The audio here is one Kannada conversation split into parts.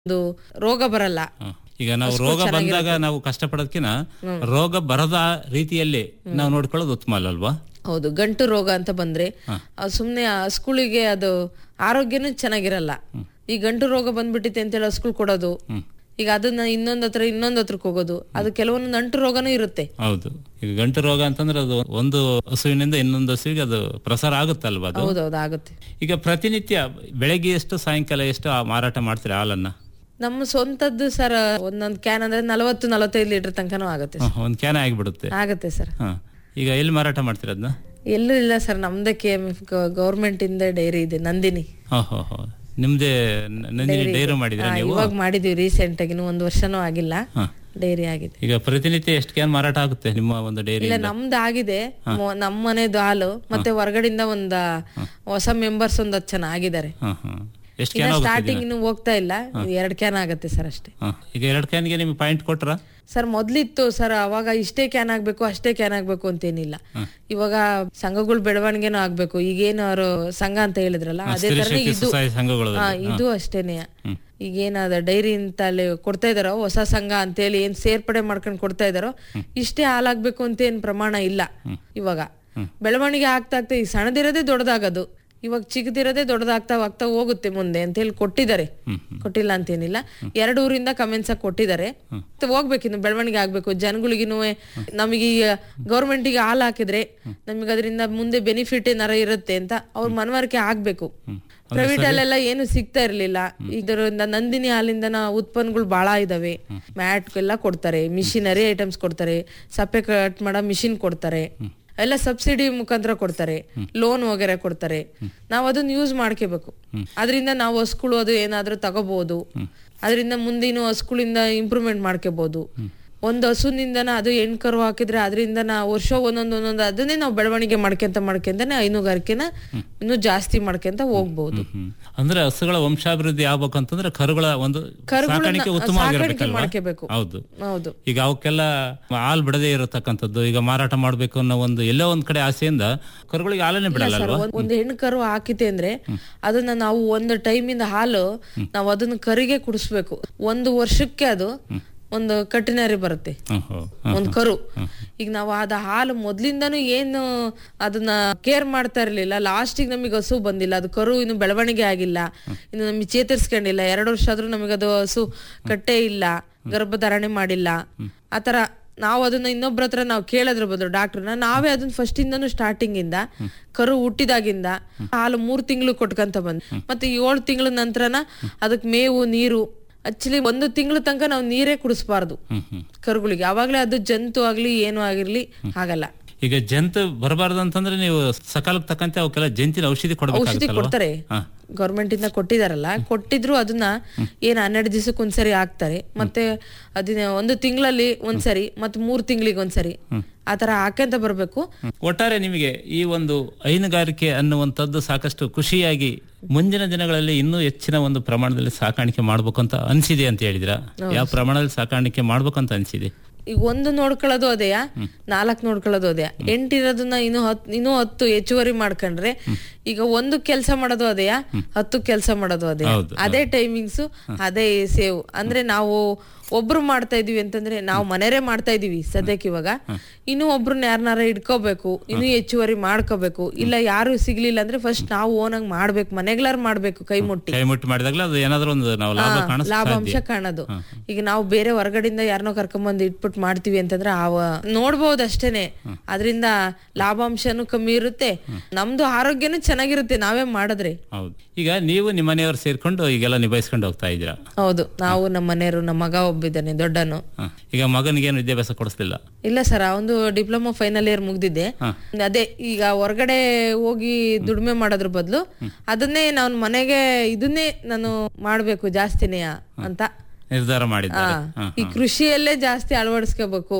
ಒಂದು ರೋಗ ಬರಲ್ಲ ಹ. ಈಗ ನಾವು ರೋಗ ಬಂದಾಗ ನಾವು ಕಷ್ಟಪಡೋದಕ್ಕಿಂತ ರೋಗ ಬರದ ರೀತಿಯಲ್ಲಿ ನಾವು ನೋಡ್ಕೊಳ್ಳೋದು ಉತ್ತಮ ಅಲ್ವಾ ಹೌದು ಗಂಟು ರೋಗ ಅಂತ ಬಂದ್ರೆ ಆ ಸುಮ್ನೆ ಆ ಸ್ಕೂಲಿಗೆ ಅದು ಆರೋಗ್ಯನೂ ಚೆನ್ನಾಗಿರಲ್ಲ ಈ ಗಂಟು ರೋಗ ಬಂದ್ಬಿಟ್ಟಿದೆ ಅಂತೇಳಿ ಸ್ಕೂಲ್ ಕೊಡೋದು ಈಗ ಅದನ್ನ ಇನ್ನೊಂದ್ ಹತ್ರ ಇನ್ನೊಂದ್ ಹತ್ರಕ್ಕೆ ಹೋಗೋದು ಅದು ಕೆಲವೊಂದು ನಂಟು ರೋಗನೂ ಇರುತ್ತೆ ಹೌದು ಈಗ ಗಂಟು ರೋಗ ಅಂತಂದ್ರೆ ಅದು ಒಂದು ಹಸುವಿನಿಂದ ಇನ್ನೊಂದು ಹಸುವಿಗೆ ಅದು ಪ್ರಸಾರ ಆಗುತ್ತಲ್ವಾ ಅದು ಹೌದೌದು ಆಗುತ್ತೆ ಈಗ ಪ್ರತಿನಿತ್ಯ ಬೆಳಗ್ಗೆ ಎಷ್ಟು ಸಾಯಂಕಾಲ ಎಷ್ಟು ಆ ಮಾರಾಟ ಮಾಡ್ತೀರಾ ಹಾಲನ್ನ ನಮ್ಮ ಸ್ವಂತದ್ದು ಸರ್ ಒಂದೊಂದ್ ಕ್ಯಾನ್ ಅಂದ್ರೆ ನಲವತ್ತು ನಲವತ್ತೈದು ಲೀಟರ್ ತನಕನೂ ಆಗುತ್ತೆ ಹ, ಒಂದ್ ಕ್ಯಾನ್ ಆಗಿಬಿಡುತ್ತೆ ಆಗುತ್ತೆ ಸರ್ ಹ. ಈಗ ಎಲ್ಲಿ ಮಾರಾಟ ಮಾಡ್ತೀರಾ ಅದನ್ನ ಎಲ್ಲೂ ಇಲ್ಲ ಸರ್ ನಮ್ದೇ ಕೆ ಎಮ್ ಎಫ್ ಗೌರ್ಮೆಂಟ್ ಇಂದ ಡೈರಿ ಇದೆ ನಂದಿನಿ ಹೋ ಹೋ ಹೋ ನಿಮ್ದೇ ನ- ನಂದಿನಿ ಡೈರಿ ಮಾಡಿದ್ರ ಹಾ, ನೀವು ಇವಾಗ ಮಾಡಿದೀವಿ ರೀಸೆಂಟ್ ಆಗಿ ಇನ್ನು ಒಂದು ವರ್ಷನೂ ಆಗಿಲ್ಲ ಹ. ಡೈರಿ ಆಗಿದೆ ಈಗ ಪ್ರತಿನಿತ್ಯ ಎಷ್ಟು ಕ್ಯಾನ್ ಮಾರಾಟ ಆಗುತ್ತೆ ನಿಮ್ಮ ಒಂದು ಡೈರಿ ಇಲ್ಲ ನಮ್ದು ಆಗಿದೆ ಮೊ- ನಮ್ಮ ಮನೆದು ಹಾಲು ಮತ್ತೆ ಹೊರಗಡೆಯಿಂದ ಒಂದ ಹೊಸ ಮೆಂಬರ್ಸ್ ಒಂದ್ ಹತ್ತು ಜನ ಆಗಿದ್ದಾರೆ ಹ ಹ ಎಷ್ಟು ಇನ್ನ ಕ್ಯಾನ್ ಹೋಗುತ್ತೆ ಸ್ಟಾರ್ಟಿಂಗ್ ಇನ್ನು ಹೋಗ್ತಾ ಇಲ್ಲ ಎರಡ್ ಕ್ಯಾನ್ ಆಗುತ್ತೆ ಸರ್ ಅಷ್ಟೇ ಹ. ಈಗ ಎರಡು ಕ್ಯಾನ್ಗೆ ನಿಮ್ಗೆ ಪಾಯಿಂಟ್ ಕೊಟ್ರ ಸರ್ ಮೊದ್ಲಿತ್ತು ಸರ್ ಅವಾಗ ಇಷ್ಟೇ ಕ್ಯಾನ್ ಆಗ್ಬೇಕು ಅಷ್ಟೇ ಕ್ಯಾನ್ ಆಗ್ಬೇಕು ಅಂತೇನಿಲ್ಲ ಇವಾಗ ಸಂಘಗಳ ಬೆಳವಣಿಗೆನೂ ಆಗ್ಬೇಕು ಈಗೇನು ಅವರು ಸಂಘ ಅಂತ ಹೇಳಿದ್ರಲ್ಲ ಅದೇ ತರನೇ ಇದು ಸ್ವಸಹಾಯ ಸಂಘಗಳು ಹಾ ಇದು ಅಷ್ಟೇನೆ ಈಗೇನಾದ ಡೈರಿ ಅಂತ ಅಲ್ಲಿ ಕೊಡ್ತಾ ಇದಾರೋ ಹೊಸ ಸಂಘ ಅಂತೇಳಿ ಏನ್ ಸೇರ್ಪಡೆ ಮಾಡ್ಕೊಂಡು ಕೊಡ್ತಾ ಇದಾರೋ ಇಷ್ಟೇ ಹಾಲಾಗ್ಬೇಕು ಅಂತ ಏನ್ ಪ್ರಮಾಣ ಇಲ್ಲ ಇವಾಗ ಬೆಳವಣಿಗೆ ಆಗ್ತಾ ಆಗ್ತಾ ಈ ಸಣ್ಣದಿರೋದೇ ದೊಡ್ಡದಾಗೋದು ಇವಾಗ ಚಿಕ್ಕದಿರೋದೇ ದೊಡ್ಡದಾಗ್ತಾ ಆಗ್ತಾ ಹೋಗುತ್ತೆ ಮುಂದೆ ಅಂತ ಹೇಳಿ ಕೊಟ್ಟಿದ್ದಾರೆ ಕೊಟ್ಟಿಲ್ಲ ಅಂತೇನಿಲ್ಲ ಎರಡು ಊರಿಂದ ಕಮೆಂಟ್ಸ್ ಕೊಟ್ಟಿದ್ದಾರೆ ಮತ್ತೆ ಹೋಗ್ಬೇಕು ಇನ್ನು ಬೆಳವಣಿಗೆ ಆಗ್ಬೇಕು ಜನಗಳಿಗಿನೂ ನಮಗೆ ಈ ಗೌರ್ಮೆಂಟಿಗೆ ಹಾಲು ಹಾಕಿದ್ರೆ ನಮಗೆ ಅದರಿಂದ ಮುಂದೆ ಬೆನಿಫಿಟ್ ಏನಾರ ಇರುತ್ತೆ ಅಂತ ಅವ್ರ ಮನವರಿಕೆ ಆಗ್ಬೇಕು ಪ್ರೈವೇಟ್ ಅಲ್ಲೆಲ್ಲ ಏನು ಸಿಗ್ತಾ ಇರ್ಲಿಲ್ಲ ಇದರಿಂದ ನಂದಿನಿ ಹಾಲಿಂದ ಉತ್ಪನ್ನಗಳು ಬಹಳ ಇದಾವೆ ಮ್ಯಾಟ್ ಎಲ್ಲ ಕೊಡ್ತಾರೆ ಮಿಷಿನರಿ ಐಟಮ್ಸ್ ಕೊಡ್ತಾರೆ ಸಪ್ಪೆ ಕಟ್ ಮಾಡೋ ಮಿಷಿನ್ ಕೊಡ್ತಾರೆ ಎಲ್ಲ ಸಬ್ಸಿಡಿ ಮುಖಾಂತರ ಕೊಡ್ತಾರೆ ಲೋನ್ ವಗೇರೆ ಕೊಡ್ತಾರೆ ನಾವು ಅದನ್ನ ಯೂಸ್ ಮಾಡ್ಕೋಬೇಕು ಅದರಿಂದ ನಾವು ಹಸ್ಗಳು ಅದು ಏನಾದ್ರೂ ತಗೋಬಹುದು ಅದರಿಂದ ಮುಂದಿನ ಹಸ್ಗಳಿಂದ ಇಂಪ್ರೂವ್ಮೆಂಟ್ ಮಾಡ್ಕೋಬಹುದು ಒಂದು ಹಸುನಿಂದನ ಅದು ಹೆಣ್ ಕರು ಹಾಕಿದ್ರೆ ಅದರಿಂದ ನಾ ವರ್ಷ ಒಂದೊಂದು ಒಂದೊಂದು ಅದನ್ನೇ ನಾವು ಬೆಳವಣಿಗೆ ಮಾಡ್ಕೊಂತ ಮಾಡ್ಕೊಂತಾನೆ ಹೈನುಗಾರಿಕೆನ ಇನ್ನೂ ಜಾಸ್ತಿ ಮಾಡ್ಕೊಂತ ಹೋಗ್ಬಹುದು ಹ್ಮ್. ಅಂದ್ರೆ ಹಸುಗಳ ವಂಶಾಭಿವೃದ್ಧಿ ಆಗ್ಬೇಕು ಅಂತಂದ್ರೆ ಕರುಗಳ ಒಂದು ಕರುಗಳನ್ನ ಸಾಕಾಣಿಕೆ ಸಾಕಾಣಿಕೆ ಉತ್ತಮವಾಗಿರ್ಬೇಕಲ್ವಾ ಮಾಡ್ಕೋಬೇಕು ಹೌದು ಹೌದು ಈಗ ಅವಕ್ಕೆಲ್ಲ ಹಾಲು ಬಿಡದೇ ಇರತಕ್ಕಂಥದ್ದು ಈಗ ಮಾರಾಟ ಮಾಡ್ಬೇಕು ಅನ್ನೋ ಒಂದು ಎಲ್ಲೋ ಒಂದ್ ಕಡೆ ಆಸೆಯಿಂದ ಕರುಗಳಿಗೆ ಹಾಲನ್ನೇ ಬಿಡಲ್ಲ ಸರ್ ಅಲ್ವಾ ಒಂದ್- ಒಂದ್ ಹೆಣ್ಣು ಕರು ಹಾಕಿತೆ ಅಂದ್ರೆ ಅದನ್ನ ನಾವು ಒಂದು ಟೈಮಿಂದ ಹಾಲು ನಾವು ಅದನ್ನ ಕರಿಗೆ ಕುಡಿಸ್ಬೇಕು ಒಂದು ವರ್ಷಕ್ಕೆ ಅದು ಒಂದು ಕಟ್ಟಿನರಿ ಬರುತ್ತೆ ಹ್ಮ್, ಹ್ಮ್. ಒಂದ್ ಕರು ಈಗ ನಾವು ಅದ ಹಾಲು ಮೊದ್ಲಿಂದಾನು ಏನು ಅದನ್ನ ಕೇರ್ ಮಾಡ್ತಾ ಇರ್ಲಿಲ್ಲ ಲಾಸ್ಟಿಗೆ ನಮಗೆ ಹಸು ಬಂದಿಲ್ಲ ಅದು ಕರು ಇನ್ನು ಬೆಳವಣಿಗೆ ಆಗಿಲ್ಲ ಇನ್ನು ನಮಗೆ ಚೇತರಿಸ್ಕೊಂಡಿಲ್ಲ ಎರಡು ವರ್ಷ ಆದ್ರೂ ನಮಗೆ ಅದು ಹಸು ಕಟ್ಟೆ ಇಲ್ಲ ಗರ್ಭಧಾರಣೆ ಮಾಡಿಲ್ಲ ಆತರ ನಾವು ಅದನ್ನ ಇನ್ನೊಬ್ರ ಹತ್ರ ನಾವು ಕೇಳೋದ್ರ ಬದಲು ಡಾಕ್ಟರ್ನ ನಾವೇ ಅದನ್ನ ಫಸ್ಟ್ ಇಂದನು ಸ್ಟಾರ್ಟಿಂಗ್ ಇಂದ ಕರು ಹುಟ್ಟಿದಾಗಿಂದ ಹಾಲು ಮೂರ್ ತಿಂಗಳು ಕೊಟ್ಕಂತ ಬಂದ್ ಮತ್ತೆ ಏಳು ತಿಂಗಳ ನಂತರನ ಅದಕ್ ಮೇವು ನೀರು ಆಕ್ಚುಲಿ ಒಂದು ತಿಂಗಳ ತನಕ ನಾವು ನೀರೇ ಕುಡಿಸ್ಬಾರ್ದು ಹ್ಮ್, ಹ್ಮ್. ಕರುಗಳಿಗೆ ಅವಾಗ್ಲೇ ಅದು ಜಂತು ಆಗ್ಲಿ ಏನು ಆಗಿರ್ಲಿ ಆಗಲ್ಲ ಈಗ ಜಂತು ಬರಬಾರ್ದು ಅಂತಂದ್ರೆ ನೀವು ಸಕಾಲಕ್ಕೆ ತಕ್ಕಂತೆ ಅವಕ್ಕೆಲ್ಲ ಜಂತಿನ ಔಷಧಿ ಔಷಧಿ ಕೊಡ್ಬೇಕಾಗುತ್ತಲ್ವಾ ಕೊಡ್ತಾರೆ ಹಾ. ಗೌರ್ಮೆಂಟ್ ಇಂದ ಕೊಟ್ಟಿದಾರಲ್ಲ ಕೊಟ್ಟಿದ್ರು ಅದನ್ನ ಏನ್ ಹನ್ನೆರಡು ದಿವಸಕ್ಕೆ ಒಂದ್ಸರಿ ಹಾಕ್ತಾರೆ ಮತ್ತೆ ಅದನ್ನ ಒಂದು ತಿಂಗಳಲ್ಲಿ ಒಂದ್ಸರಿ ಮತ್ತೆ ಮೂರ್ ತಿಂಗಳಿಗೆ ಒಂದ್ಸರಿ ಆತರ ಹಾಕಂತ ಬರ್ಬೇಕು ಒಟ್ಟಾರೆ ನಿಮಗೆ ಈ ಒಂದು ಹೈನುಗಾರಿಕೆ ಅನ್ನುವಂಥದ್ದು ಸಾಕಷ್ಟು ಖುಷಿಯಾಗಿ ಮುಂದಿನ ದಿನಗಳಲ್ಲಿ ಇನ್ನೂ ಹೆಚ್ಚಿನ ಒಂದು ಪ್ರಮಾಣದಲ್ಲಿ ಸಾಕಾಣಿಕೆ ಮಾಡ್ಬೇಕು ಅಂತ ಅನ್ಸಿದೆ ಅಂತ ಹೇಳಿದ್ರ ಯಾವ ಪ್ರಮಾಣದಲ್ಲಿ ಸಾಕಾಣಿಕೆ ಮಾಡ್ಬೇಕು ಅಂತ ಅನ್ಸಿದೆ ಈಗ ಒಂದು ನೋಡ್ಕೊಳ್ಳೋದು ಅದೇಯ ನಾಲ್ಕು ನೋಡ್ಕೊಳ್ಳೋದು ಅದೇ ಎಂಟಿರೋದನ್ನ ಇನ್ನು ಹತ್ ಇನ್ನೂ ಹತ್ತು ಹೆಚ್ಚುವರಿ ಮಾಡ್ಕೊಂಡ್ರೆ ಈಗ ಒಂದು ಕೆಲಸ ಮಾಡೋದು ಅದೇಯ ಹತ್ತು ಕೆಲಸ ಮಾಡೋದು ಅದೇ ಹೌದು, ಅದೇ ಟೈಮಿಂಗ್ಸ್ ಅದೇ ಸೇವ್ ಅಂದ್ರೆ ನಾವು ಒಬ್ರು ಮಾಡ್ತಾ ಇದೀವಿ ಅಂತಂದ್ರೆ ನಾವು ಮನೆಯರೇ ಮಾಡ್ತಾ ಇದೀವಿ ಸದ್ಯಕ್ಕೆ ಇವಾಗ ಇನ್ನು ಒಬ್ರನ್ನ ಯಾರನ್ನಾರ ಇಟ್ಕೋಬೇಕು ಇನ್ನು ಹೆಚ್ಚುವರಿ ಮಾಡ್ಕೋಬೇಕು ಇಲ್ಲ ಯಾರು ಸಿಗ್ಲಿಲ್ಲ ಅಂದ್ರೆ ಫಸ್ಟ್ ನಾವು ಓನಾಗ್ ಮಾಡ್ಬೇಕು ಮನೆಗ್ಲಾರು ಮಾಡ್ಬೇಕು ಕೈ ಮುಟ್ಟಿ ಕೈ ಮುಟ್ಟಿ ಮಾಡಿದಾಗಲೇ ಅದು ಏನಾದ್ರೂ ಒಂದು ನಾವು ಲಾಭ ಹಾ, ಕಾಣಿಸ್ತಾ ಲಾಭಾಂಶ ಕಾಣೋದು ಈಗ ನಾವು ಬೇರೆ ಹೊರಗಡೆಯಿಂದ ಯಾರನ್ನೋ ಕರ್ಕೊಂಬಂದು ಇಟ್ಬಿಟ್ಟು ಮಾಡ್ತೀವಿ ಅಂತಂದ್ರೆ ಅವ ನೋಡ್ಬೋದು ಅಷ್ಟೇನೆ ಅದರಿಂದ ಲಾಭಾಂಶನೂ ಕಮ್ಮಿ ಇರುತ್ತೆ ನಮ್ದು ಆರೋಗ್ಯನೂ ಚೆನ್ನಾಗಿರುತ್ತೆ ನಾವೇ ಮಾಡಿದ್ರೆ ಹೌದು ಈಗ ನೀವು ನಿಮ್ಮ ಮನೆಯವರು ಸೇರ್ಕೊಂಡು ಈಗೆಲ್ಲ ನಿಭಾಯಿಸ್ಕೊಂಡು ಹೋಗ್ತಾ ಇದ್ದೀರಾ ಹೌದು ನಾವು ನಮ್ಮ ಮನೆಯವರು ನಮ್ಮ ಮಗ ಒಬ್ಬಿದ್ದಾನೆ ದೊಡ್ಡನು ಹ. ಈಗ ಮಗನಿಗೇನು ವಿದ್ಯಾಭ್ಯಾಸ ಕೊಡಿಸ್ಲಿಲ್ಲ ಇಲ್ಲ ಸರ್ ಒಂದು ಡಿಪ್ಲೊಮಾ ಫೈನಲ್ ಇಯರ್ ಮುಗ್ದಿದ್ದೆ ಅದೇ ಈಗ ಹೊರಗಡೆ ಹೋಗಿ ದುಡಿಮೆ ಮಾಡೋದ್ರ ಬದಲು ಅದನ್ನೇ ನಾನು ಮನೆಗೆ ಇದನ್ನೇ ನಾನು ಮಾಡ್ಬೇಕು ಜಾಸ್ತಿನೇ ಅಂತ ನಿರ್ಧಾರ ಮಾಡಿದ್ದಾರೆ ಹ. ಈ ಕೃಷಿಯಲ್ಲೇ ಜಾಸ್ತಿ ಅಳವಡಿಸ್ಕೋಬೇಕು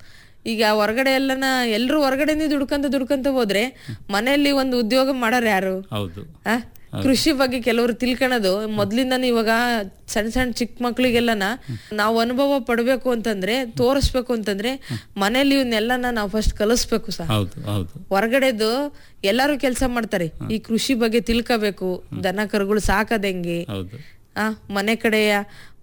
ಈಗ ಹೊರಗಡೆ ಎಲ್ಲನ ಎಲ್ರು ಹೊರಗಡೆನೇ ದುಡ್ಕಂತ ದುಡ್ಕಂತ ಹೋದ್ರೆ ಮನೆಯಲ್ಲಿ ಒಂದು ಉದ್ಯೋಗ ಮಾಡೋರು ಯಾರು ಹೌದು ಆ? ಕೃಷಿ ಬಗ್ಗೆ ಕೆಲವರು ತಿಳ್ಕೊಳೋದು ಮೊದ್ಲಿಂದಾನು ಇವಾಗ ಸಣ್ಣ ಸಣ್ಣ ಚಿಕ್ಕ ಮಕ್ಳಿಗೆಲ್ಲನ ನಾವು ಅನುಭವ ಪಡ್ಬೇಕು ಅಂತಂದ್ರೆ ತೋರಿಸ್ಬೇಕು ಅಂತಂದ್ರೆ ಮನೇಲಿ ಇವನ್ನೆಲ್ಲನ ನಾವು ಫಸ್ಟ್ ಕಲಿಸ್ಬೇಕು ಸಹ ಹೌದು ಹೌದು ಹೊರಗಡೆದು ಎಲ್ಲಾರು ಕೆಲಸ ಮಾಡ್ತಾರೆ ಈ ಕೃಷಿ ಬಗ್ಗೆ ತಿಳ್ಕೋಬೇಕು ದನ ಕರುಗಳು ಸಾಕದ್ ಹೆಂಗೆ ಹೌದು ಆ ಮನೆ ಕಡೆಯ